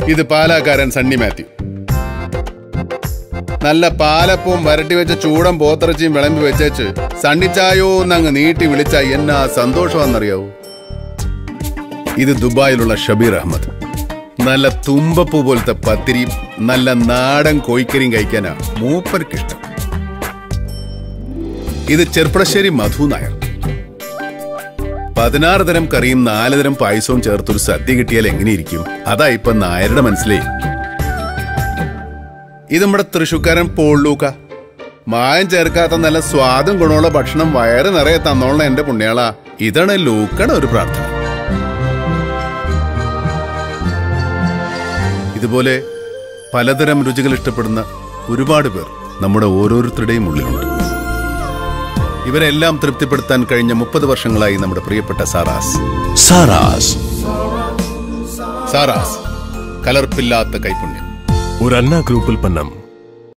ഇത് പാലാക്കാരൻ സണ്ണി മാത്യു നല്ല പാലപ്പവും വരട്ടി വെച്ച ചൂടൻ പോത്തിറച്ചിയും വിളമ്പി വെച്ചേച്ച് സണ്ണിച്ചായോ എന്നങ്ങ് നീട്ടി വിളിച്ച എന്നാ സന്തോഷമാണെന്നറിയാവൂ ഇത് ദുബായിലുള്ള ഷബീർ അഹമ്മദ് നല്ല തുമ്പപ്പൂ പോലത്തെ പത്തിരിയും നല്ല നാടൻ കോയിക്കരിയും കഴിക്കാനാ മൂപ്പർക്കിഷ്ടം ഇത് ചെർപ്പളശ്ശേരി മധു നായർ പതിനാറ് തരം കറിയും നാല് തരം പായസവും ചേർത്തൊരു സദ്യ കിട്ടിയാൽ എങ്ങനെയിരിക്കും അതാ ഇപ്പൊ നായരുടെ മനസ്സിലേ ഇത് നമ്മുടെ തൃശൂക്കാരൻ പോളൂക്ക മായം ചേർക്കാത്ത നല്ല സ്വാദും ഗുണമുള്ള ഭക്ഷണം വയറ് നിറയെ തന്നോളണം എന്റെ പുണ്യാള ഇതാണ് ലൂക്കയുടെ ഒരു പ്രാർത്ഥന ഇതുപോലെ പലതരം രുചികൾ ഇഷ്ടപ്പെടുന്ന ഒരുപാട് പേർ നമ്മുടെ ഓരോരുത്തരുടെയും ഉള്ളിലുണ്ട് ഇവരെല്ലാം തൃപ്തിപ്പെടുത്താൻ കഴിഞ്ഞ മുപ്പത് വർഷങ്ങളായി നമ്മുടെ പ്രിയപ്പെട്ട സാറാസ് സാറാസ് സാറാസ് കലർപ്പില്ലാത്ത കൈപുണ്യം ഒരു അന്ന ഗ്രൂപ്പ് ഉൽപ്പന്നം